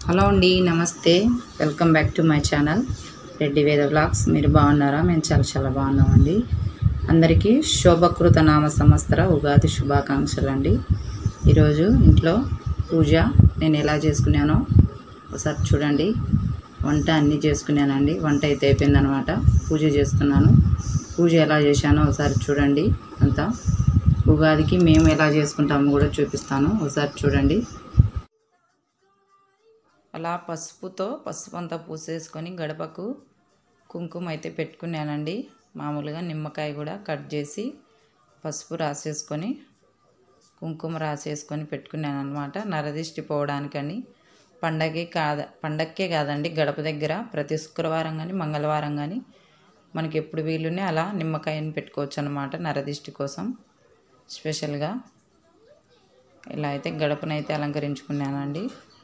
hello అండి నమస్తే welcome back to my channel Reddy Veda blogs మీరు బాగున్నారా మేము చాలా చాలా బాగున్నామండి అందరికీ శోభకృత నామ సంవత్సర ఉగాది శుభాకాంక్షలు అండి ఈరోజు ఇంట్లో పూజ నేను ఎలా చేసుకున్నానో ఒకసారి చూడండి వంట అన్నీ చేసుకున్నానండి వంట అయితే అయిపోయిందనమాట పూజ చేస్తున్నాను పూజ ఎలా చేశానో ఒకసారి చూడండి అంతా ఉగాదికి మేము ఎలా చేసుకుంటామో కూడా చూపిస్తాను ఒకసారి చూడండి అలా పసుపుతో పసుపు అంతా పూసేసుకొని గడపకు కుంకుమ అయితే పెట్టుకున్నానండి మామూలుగా నిమ్మకాయ కూడా కట్ చేసి పసుపు రాసేసుకొని కుంకుమ రాసేసుకొని పెట్టుకున్నాను అనమాట నరదిష్టి పోవడానికని పండగకి కాద పండగకే కాదండి గడప దగ్గర ప్రతి శుక్రవారం కానీ మంగళవారం కానీ మనకి ఎప్పుడు వీలునే అలా నిమ్మకాయని పెట్టుకోవచ్చు అనమాట నరదిష్టి కోసం స్పెషల్గా ఇలా అయితే గడపనైతే అలంకరించుకున్నానండి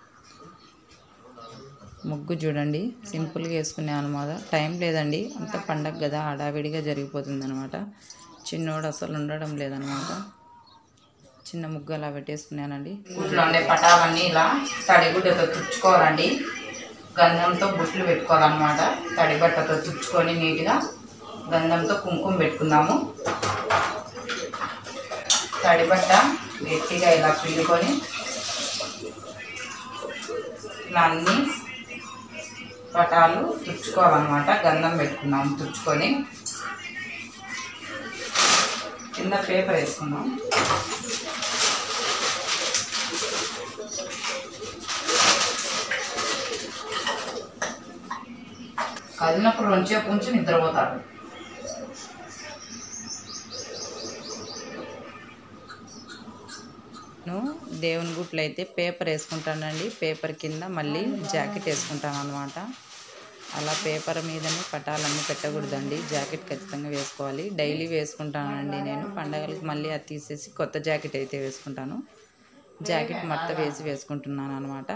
ముగ్గు చూడండి సింపుల్గా వేసుకున్నాను అనమాట టైం లేదండి అంత పండగ కదా హడావిడిగా జరిగిపోతుంది అనమాట చిన్నోడు అసలు ఉండడం లేదనమాట చిన్న ముగ్గు అలా పెట్టేసుకున్నానండి ఇంట్లో ఉండే పటాలన్నీ ఇలా తడిగుడ్డతో తుడుచుకోవాలండి గంధంతో బుట్లు పెట్టుకోవాలన్నమాట తడి బట్టతో తుడుచుకొని నీట్గా గంధంతో కుంకుమ పెట్టుకుందాము తడి బట్ట గట్టిగా ఇలా పిండుకొని ఇలా అన్నీ పటాలు తుడుచుకోవాలన్నమాట గంధం పెట్టుకున్నాం తుడుచుకొని కింద పేపర్ వేసుకున్నాం కదిలినప్పుడు రెండుసేపు ఉంచి నిద్రపోతాడు నేను దేవుని గుట్లు అయితే పేపర్ వేసుకుంటానండి పేపర్ కింద మళ్ళీ జాకెట్ వేసుకుంటాను అనమాట అలా పేపర్ మీదనే పటాలన్నీ పెట్టకూడదండి జాకెట్ ఖచ్చితంగా వేసుకోవాలి డైలీ వేసుకుంటానండి నేను పండగలకు మళ్ళీ అది తీసేసి కొత్త జాకెట్ అయితే వేసుకుంటాను జాకెట్ మడత వేసి వేసుకుంటున్నాను అనమాట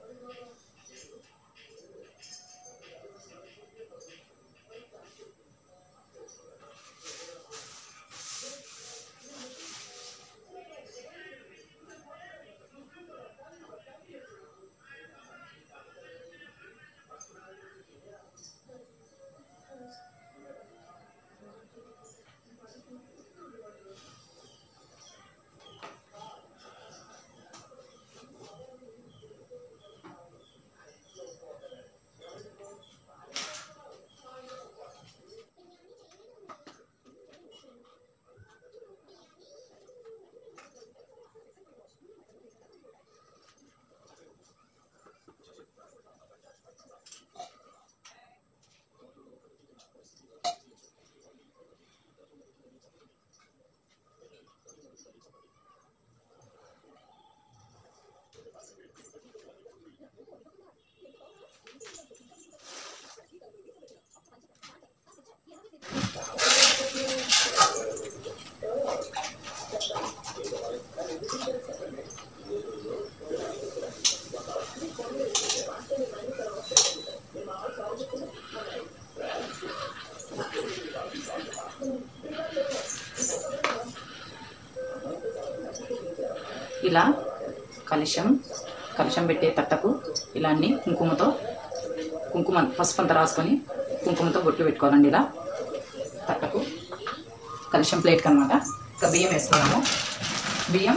ఇలా కలుషం కలుషం పెట్టే తట్టకు ఇలా అన్ని కుంకుమతో కుంకుమ పసుపు అంతా రాసుకొని కుంకుమతో బొట్లు పెట్టుకోవాలండి ఇలా తట్టకు కలుషం ప్లేట్కి అనమాట ఇంకా బియ్యం వేసుకున్నాము బియ్యం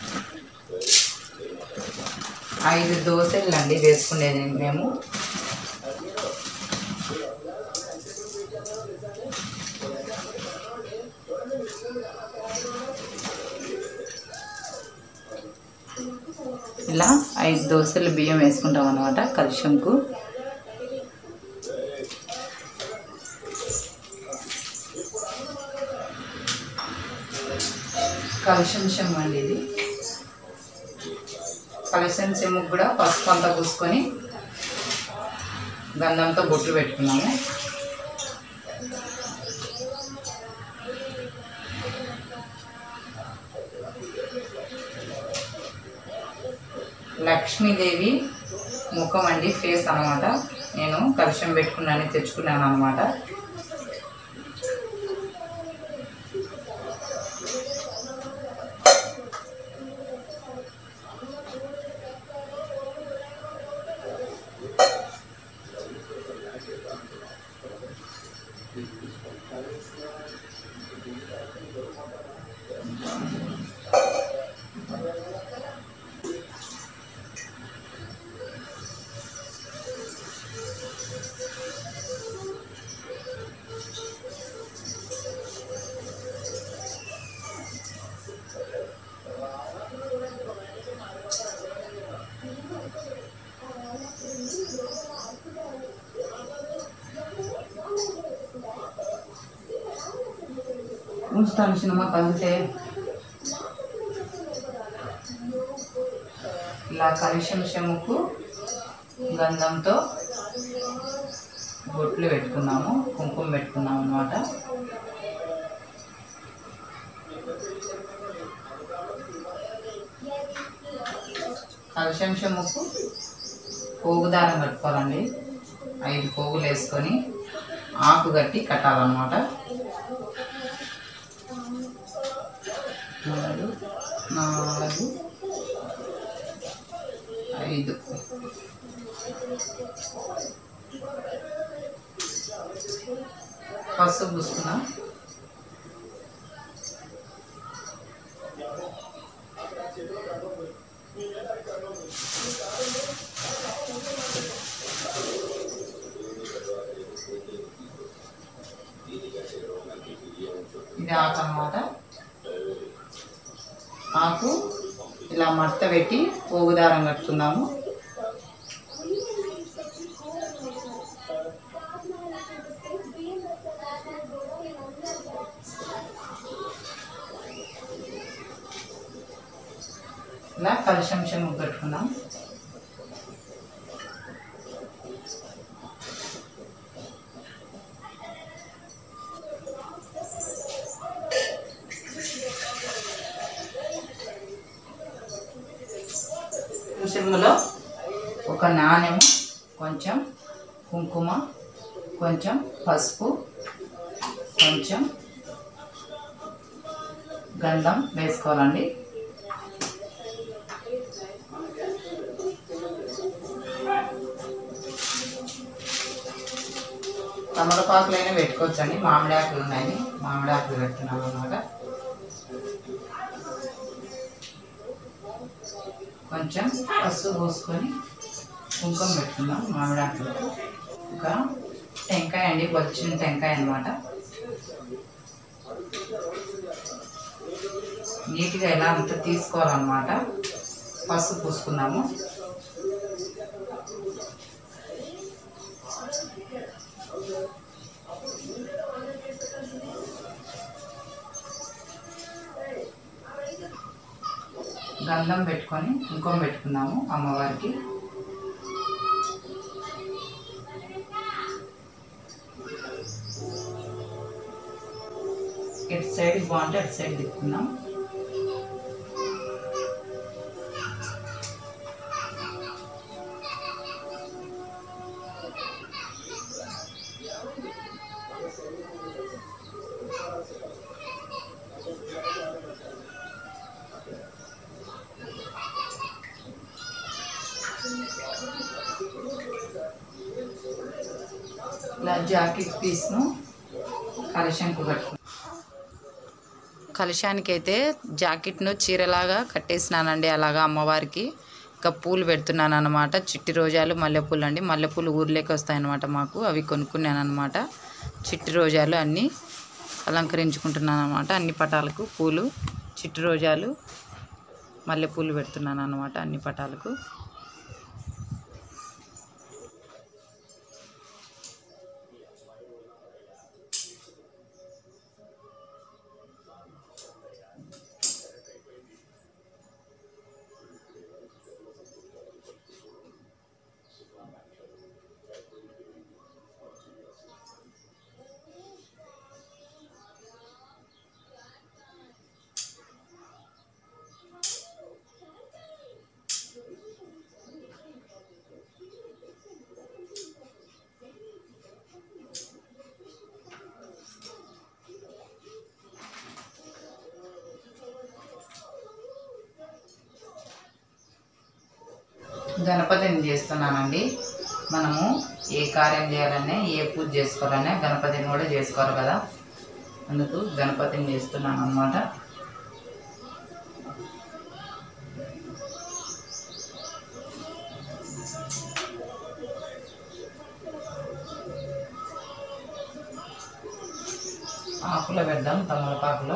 ఐదు దోశలు అండి వేసుకునేది మేము ఇలా ఐదు దోశలు బియ్యం వేసుకుంటాం అనమాట కలుషంకు కలుషం చెమ్ము అండి ఇది కలుషం చెమ్ముకు కూడా పసుపు అంతా పూసుకొని గంధంతో బొట్లు పెట్టుకున్నాము లక్ష్మీదేవి ముఖం అండి ఫేస్ అనమాట నేను కలుషం పెట్టుకున్నాను తెచ్చుకున్నాను అనమాట ఉంచుతాను సినిమా కలితే ఇలా కలిషం చెముకు గంధంతో బొట్లు పెట్టుకున్నాము కుంకుమ పెట్టుకున్నాము అనమాట కలిషం చెముకు పోగు దారం కట్టుకోవాలండి ఐదు పోగులు వేసుకొని ఆకు కట్టి కట్టాలన్నమాట మూడు నాలుగు ఐదు పసుపు పూసుకున్నాం ఇది ఆకు అన్నమాట ఆకు ఇలా మడత పెట్టి పోగుదారం కట్టుకుందాము ఇలా కలిశం చెమ్ము కట్టుకుందాం చెమ్ములో ఒక నాణెము కొంచెం కుంకుమ కొంచెం పసుపు కొంచెం గంధం వేసుకోవాలండి తమలపాకులైనా పెట్టుకోవచ్చండి మామిడి ఆకులు ఉన్నాయి మామిడి ఆకులు పెడుతున్నాను అనమాట కొంచెం పసుపు పోసుకొని కుంకుమ పెట్టుకుందాం మామిడి ఆకులకు ఒక టెంకాయ అండి వచ్చిన టెంకాయ అనమాట నీట్గా ఎలా అంతా తీసుకోవాలన్నమాట పసుపు పూసుకుందాము గంధం పెట్టుకొని కుంకుమ పెట్టుకున్నాము అమ్మవారికి ఇటు సైడ్ బాగుంటే అటు సైడ్ తిప్పుకున్నాం ఇలా జాకెట్ పీస్ను కలశంకు కట్టుకున్నాం కలశానికి అయితే జాకెట్ను చీరలాగా కట్టేసినానండి అలాగా అమ్మవారికి ఇంకా పూలు పెడుతున్నాను అనమాట చిట్టి రోజాలు మల్లెపూలు అండి మల్లెపూలు ఊర్లోకి వస్తాయన్నమాట మాకు అవి కొనుక్కున్నాను అనమాట చిట్టి రోజాలు అన్నీ అలంకరించుకుంటున్నాను అనమాట అన్ని పటాలకు పూలు చిట్టి రోజాలు మల్లెపూలు పెడుతున్నాను అనమాట అన్ని పటాలకు గణపతిని చేస్తున్నానండి మనము ఏ కార్యం చేయాలనే ఏ పూజ చేసుకోవాలనే గణపతిని కూడా చేసుకోవాలి కదా అందుకు గణపతిని చేస్తున్నాను అనమాట ఆకులో పెడదాం తమలపాకులో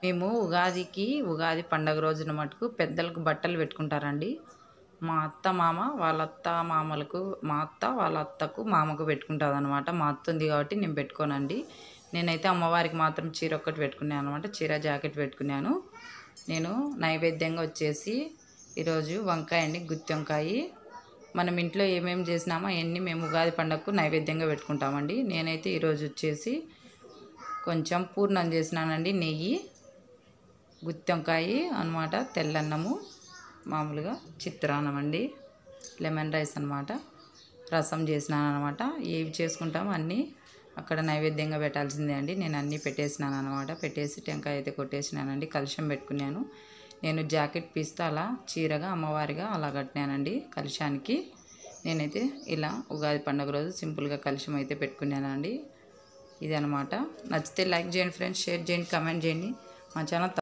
మేము ఉగాదికి ఉగాది పండగ రోజున మటుకు పెద్దలకు బట్టలు పెట్టుకుంటారండి మా అత్త మామ వాళ్ళ అత్త మామలకు మా అత్త వాళ్ళ అత్తకు మామకు పెట్టుకుంటుంది అనమాట మా అత్త ఉంది కాబట్టి నేను పెట్టుకోనండి నేనైతే అమ్మవారికి మాత్రం చీర ఒక్కటి పెట్టుకున్నాను అనమాట చీర జాకెట్ పెట్టుకున్నాను నేను నైవేద్యంగా వచ్చేసి ఈరోజు వంకాయ అండి గుత్తి వంకాయ మనం ఇంట్లో ఏమేమి చేసినామో అవన్నీ మేము ఉగాది పండగకు నైవేద్యంగా పెట్టుకుంటామండి నేనైతే ఈరోజు వచ్చేసి కొంచెం పూర్ణం చేసినానండి నెయ్యి గుత్తి వంకాయ అనమాట తెల్లన్నము మామూలుగా చిత్రాన్నం అండి లెమన్ రైస్ అనమాట రసం చేసినాను అనమాట ఏవి చేసుకుంటామో అన్నీ అక్కడ నైవేద్యంగా పెట్టాల్సిందే అండి నేను అన్నీ పెట్టేసినాను అనమాట పెట్టేసి టెంకాయ అయితే కొట్టేసినానండి కలుషం పెట్టుకున్నాను నేను జాకెట్ పీస్తో అలా చీరగా అమ్మవారిగా అలా కట్టినానండి కలుషానికి నేనైతే ఇలా ఉగాది పండుగ రోజు సింపుల్గా కలుషం అయితే పెట్టుకున్నానండి ఇది అనమాట నచ్చితే లైక్ చేయండి ఫ్రెండ్స్ షేర్ చేయండి కమెంట్ చేయండి మా ఛానల్